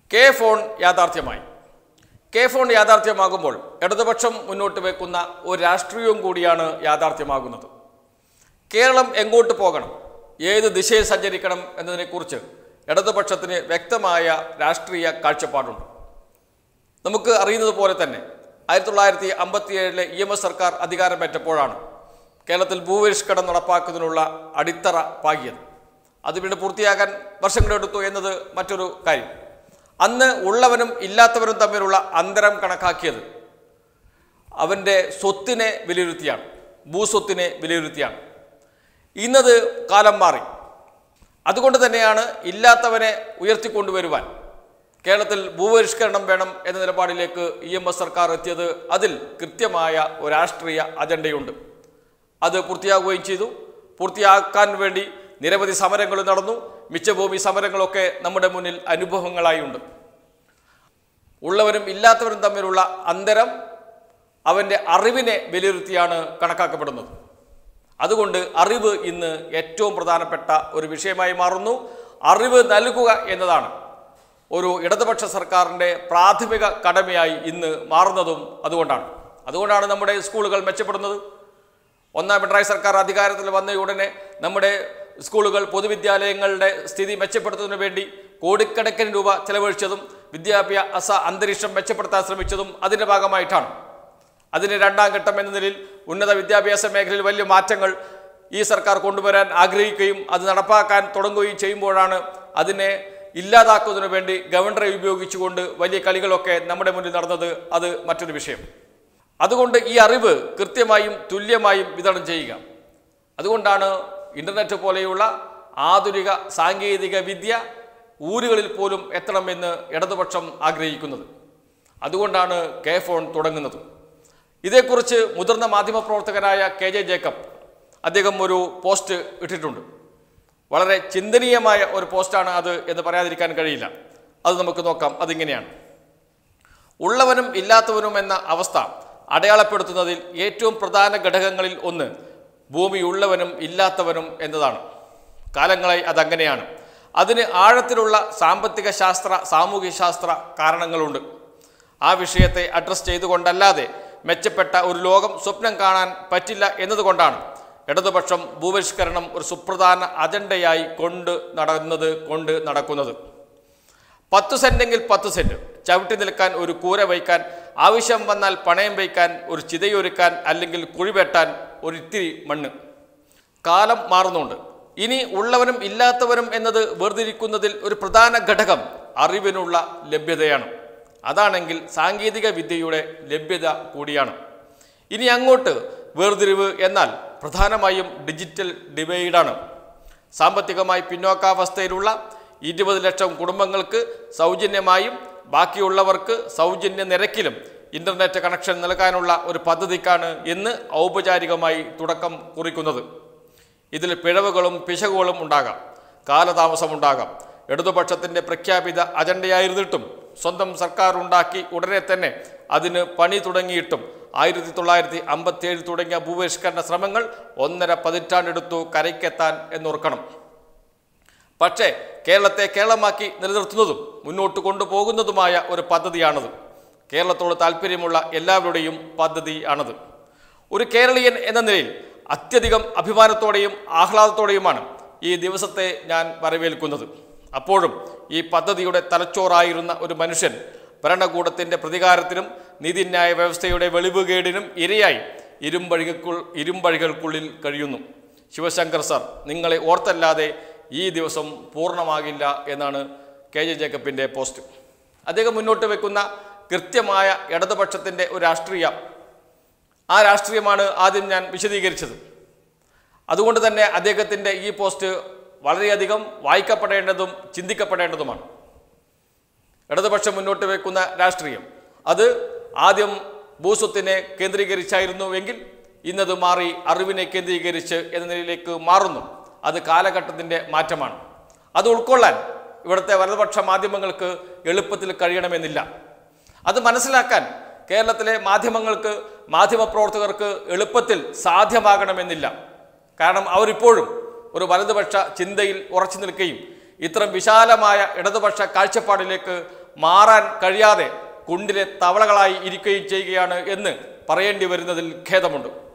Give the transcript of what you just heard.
K FON യാഥാർത്ഥ്യമായി K FON യാഥാർത്ഥ്യമാകുമ്പോൾ ഇടതുപക്ഷം മുന്നോട്ട് വെക്കുന്ന ഒരു രാഷ്ട്രീയവും കൂടിയാണ് യാഥാർത്ഥ്യമാകുന്നത് കേരളം എങ്ങോട്ട് പോകണം ഏത് ദിശയിൽ സഞ്ചരിക്കണം എന്നതിനെക്കുറിച്ച് ഇടതുപക്ഷത്തിന് വ്യക്തമായ രാഷ്ട്രീയ കാഴ്ചപ്പാടുണ്ട് നമുക്ക് അറിയുന്നത് പോലെ തന്നെ ആയിരത്തി തൊള്ളായിരത്തി അമ്പത്തിയേഴിലെ ഇ എം എസ് സർക്കാർ അധികാരമേറ്റപ്പോഴാണ് കേരളത്തിൽ ഭൂപരിഷ്കരണം നടപ്പാക്കുന്നതിനുള്ള അടിത്തറ പാകിയത് അത് പിന്നീട് പൂർത്തിയാകാൻ വർഷങ്ങളെടുത്തു എന്നത് മറ്റൊരു കാര്യം അന്ന് ഉള്ളവനും ഇല്ലാത്തവരും തമ്മിലുള്ള അന്തരം കണക്കാക്കിയത് അവൻ്റെ സ്വത്തിനെ വിലയിരുത്തിയാണ് ഭൂസ്വത്തിനെ വിലയിരുത്തിയാണ് ഇന്നത് കാലം മാറി അതുകൊണ്ട് തന്നെയാണ് ഇല്ലാത്തവനെ ഉയർത്തിക്കൊണ്ടുവരുവാൻ കേരളത്തിൽ ഭൂപരിഷ്കരണം വേണം എന്ന നിലപാടിലേക്ക് ഇ എം എസ് സർക്കാർ എത്തിയത് അതിൽ കൃത്യമായ ഒരു രാഷ്ട്രീയ അജണ്ടയുണ്ട് അത് പൂർത്തിയാകുകയും ചെയ്തു പൂർത്തിയാക്കാൻ വേണ്ടി നിരവധി സമരങ്ങൾ നടന്നു മിച്ചഭൂമി സമരങ്ങളൊക്കെ നമ്മുടെ മുന്നിൽ അനുഭവങ്ങളായി ഉണ്ട് ഉള്ളവരും ഇല്ലാത്തവരും തമ്മിലുള്ള അന്തരം അവൻ്റെ അറിവിനെ വിലയിരുത്തിയാണ് കണക്കാക്കപ്പെടുന്നത് അതുകൊണ്ട് അറിവ് ഇന്ന് ഏറ്റവും പ്രധാനപ്പെട്ട ഒരു വിഷയമായി മാറുന്നു അറിവ് നൽകുക എന്നതാണ് ഒരു ഇടതുപക്ഷ സർക്കാരിൻ്റെ പ്രാഥമിക കടമയായി ഇന്ന് മാറുന്നതും അതുകൊണ്ടാണ് അതുകൊണ്ടാണ് നമ്മുടെ സ്കൂളുകൾ മെച്ചപ്പെടുന്നത് ഒന്നാം പിണറായി സർക്കാർ അധികാരത്തിൽ വന്ന ഉടനെ നമ്മുടെ സ്കൂളുകൾ പൊതുവിദ്യാലയങ്ങളുടെ സ്ഥിതി മെച്ചപ്പെടുത്തുന്നതിന് വേണ്ടി കോടിക്കണക്കിന് രൂപ ചെലവഴിച്ചതും വിദ്യാഭ്യാസ അന്തരീക്ഷം മെച്ചപ്പെടുത്താൻ ശ്രമിച്ചതും അതിൻ്റെ ഭാഗമായിട്ടാണ് അതിന് രണ്ടാം ഘട്ടം എന്ന നിലയിൽ ഉന്നത വിദ്യാഭ്യാസ മേഖലയിൽ വലിയ മാറ്റങ്ങൾ ഈ സർക്കാർ കൊണ്ടുവരാൻ ആഗ്രഹിക്കുകയും അത് നടപ്പാക്കാൻ തുടങ്ങുകയും ചെയ്യുമ്പോഴാണ് അതിനെ ഇല്ലാതാക്കുന്നതിന് വേണ്ടി ഗവർണറെ ഉപയോഗിച്ചുകൊണ്ട് വലിയ കളികളൊക്കെ നമ്മുടെ മുന്നിൽ നടന്നത് അത് മറ്റൊരു വിഷയം അതുകൊണ്ട് ഈ അറിവ് കൃത്യമായും തുല്യമായും വിതരണം ചെയ്യുക അതുകൊണ്ടാണ് ഇൻ്റർനെറ്റ് പോലെയുള്ള ആധുനിക സാങ്കേതിക വിദ്യ ഊരുകളിൽ പോലും എത്തണമെന്ന് ഇടതുപക്ഷം ആഗ്രഹിക്കുന്നത് അതുകൊണ്ടാണ് കെ ഫോൺ തുടങ്ങുന്നത് ഇതേക്കുറിച്ച് മുതിർന്ന മാധ്യമപ്രവർത്തകനായ കെ ജെ ജേക്കബ് അദ്ദേഹം ഒരു പോസ്റ്റ് ഇട്ടിട്ടുണ്ട് വളരെ ചിന്തനീയമായ ഒരു പോസ്റ്റാണ് അത് എന്ന് പറയാതിരിക്കാൻ കഴിയില്ല അത് നമുക്ക് നോക്കാം അതിങ്ങനെയാണ് ഉള്ളവനും ഇല്ലാത്തവനും എന്ന അവസ്ഥ അടയാളപ്പെടുത്തുന്നതിൽ ഏറ്റവും പ്രധാന ഘടകങ്ങളിൽ ഒന്ന് ഭൂമി ഉള്ളവനും ഇല്ലാത്തവനും എന്നതാണ് കാലങ്ങളായി അതങ്ങനെയാണ് അതിന് ആഴത്തിലുള്ള സാമ്പത്തിക ശാസ്ത്ര സാമൂഹ്യ ശാസ്ത്ര കാരണങ്ങളുണ്ട് ആ വിഷയത്തെ അഡ്രസ് ചെയ്തുകൊണ്ടല്ലാതെ മെച്ചപ്പെട്ട ഒരു ലോകം സ്വപ്നം കാണാൻ പറ്റില്ല എന്നതുകൊണ്ടാണ് ഇടതുപക്ഷം ഭൂപരിഷ്കരണം ഒരു സുപ്രധാന അജണ്ടയായി കൊണ്ട് നടന്നത് കൊണ്ട് നടക്കുന്നത് പത്ത് സെൻറ്റെങ്കിൽ പത്ത് സെൻറ്റ് ചവിട്ടി നിൽക്കാൻ ഒരു കൂര വയ്ക്കാൻ ആവശ്യം വന്നാൽ പണയം വയ്ക്കാൻ ഒരു ചിതയൊരുക്കാൻ അല്ലെങ്കിൽ കുഴി വെട്ടാൻ ഒരു ഇത്തിരി മണ്ണ് കാലം മാറുന്നുണ്ട് ഇനി ഉള്ളവനും ഇല്ലാത്തവനും എന്നത് വേർതിരിക്കുന്നതിൽ ഒരു പ്രധാന ഘടകം അറിവിനുള്ള ലഭ്യതയാണ് അതാണെങ്കിൽ സാങ്കേതിക വിദ്യയുടെ ലഭ്യത കൂടിയാണ് ഇനി അങ്ങോട്ട് വേർതിരിവ് എന്നാൽ പ്രധാനമായും ഡിജിറ്റൽ ഡിവൈഡാണ് സാമ്പത്തികമായി പിന്നോക്കാവസ്ഥയിലുള്ള ഇരുപത് ലക്ഷം കുടുംബങ്ങൾക്ക് സൗജന്യമായും ബാക്കിയുള്ളവർക്ക് സൗജന്യ നിരക്കിലും ഇൻ്റർനെറ്റ് കണക്ഷൻ നൽകാനുള്ള ഒരു പദ്ധതിക്കാണ് ഇന്ന് ഔപചാരികമായി തുടക്കം കുറിക്കുന്നത് ഇതിൽ പിഴവുകളും പിശകുകളും ഉണ്ടാകാം കാലതാമസമുണ്ടാകാം ഇടതുപക്ഷത്തിൻ്റെ പ്രഖ്യാപിത അജണ്ടയായിരുന്നിട്ടും സ്വന്തം സർക്കാർ ഉണ്ടാക്കി ഉടനെ തന്നെ അതിന് പണി തുടങ്ങിയിട്ടും ആയിരത്തി തൊള്ളായിരത്തി അമ്പത്തിയേഴ് തുടങ്ങിയ ഭൂപരിഷ്കരണ ശ്രമങ്ങൾ ഒന്നര പതിറ്റാണ്ടെടുത്തു കരയ്ക്കെത്താൻ എന്നോർക്കണം പക്ഷേ കേരളത്തെ കേരളമാക്കി നിലനിർത്തുന്നതും മുന്നോട്ട് കൊണ്ടുപോകുന്നതുമായ ഒരു പദ്ധതിയാണത് കേരളത്തോട് താല്പര്യമുള്ള എല്ലാവരുടെയും പദ്ധതി ആണത് ഒരു കേരളീയൻ എന്ന നിലയിൽ അത്യധികം അഭിമാനത്തോടെയും ആഹ്ലാദത്തോടെയുമാണ് ഈ ദിവസത്തെ ഞാൻ വരവേൽക്കുന്നത് അപ്പോഴും ഈ പദ്ധതിയുടെ തലച്ചോറായിരുന്ന ഒരു മനുഷ്യൻ ഭരണകൂടത്തിൻ്റെ പ്രതികാരത്തിനും നീതിന്യായ വ്യവസ്ഥയുടെ വെളിവുകേടിനും ഇരയായി ഇരുമ്പഴികൾക്കുൾ ഇരുമ്പഴികൾക്കുള്ളിൽ കഴിയുന്നു ശിവശങ്കർ സർ നിങ്ങളെ ഓർത്തല്ലാതെ ഈ ദിവസം പൂർണ്ണമാകില്ല എന്നാണ് കെ ജെ ജേക്കബിൻ്റെ പോസ്റ്റ് അദ്ദേഹം മുന്നോട്ട് വെക്കുന്ന കൃത്യമായ ഇടതുപക്ഷത്തിൻ്റെ ഒരു രാഷ്ട്രീയം ആ രാഷ്ട്രീയമാണ് ആദ്യം ഞാൻ വിശദീകരിച്ചത് അതുകൊണ്ട് തന്നെ അദ്ദേഹത്തിൻ്റെ ഈ പോസ്റ്റ് വളരെയധികം വായിക്കപ്പെടേണ്ടതും ചിന്തിക്കപ്പെടേണ്ടതുമാണ് ഇടതുപക്ഷം മുന്നോട്ട് വെക്കുന്ന രാഷ്ട്രീയം അത് ആദ്യം ഭൂസ്വത്തിനെ കേന്ദ്രീകരിച്ചായിരുന്നുവെങ്കിൽ ഇന്നത് മാറി അറിവിനെ കേന്ദ്രീകരിച്ച് എന്ന നിലയിലേക്ക് മാറുന്നു അത് കാലഘട്ടത്തിൻ്റെ മാറ്റമാണ് അത് ഉൾക്കൊള്ളാൻ ഇവിടുത്തെ വലതുപക്ഷ മാധ്യമങ്ങൾക്ക് എളുപ്പത്തിൽ കഴിയണമെന്നില്ല അത് മനസ്സിലാക്കാൻ കേരളത്തിലെ മാധ്യമങ്ങൾക്ക് മാധ്യമപ്രവർത്തകർക്ക് എളുപ്പത്തിൽ സാധ്യമാകണമെന്നില്ല കാരണം അവരിപ്പോഴും ഒരു വലതുപക്ഷ ചിന്തയിൽ ഉറച്ചു നിൽക്കുകയും ഇത്തരം വിശാലമായ ഇടതുപക്ഷ കാഴ്ചപ്പാടിലേക്ക് മാറാൻ കഴിയാതെ കുണ്ടിലെ തവളകളായി ഇരിക്കുകയും ചെയ്യുകയാണ് എന്ന് പറയേണ്ടി വരുന്നതിൽ ഖേദമുണ്ട്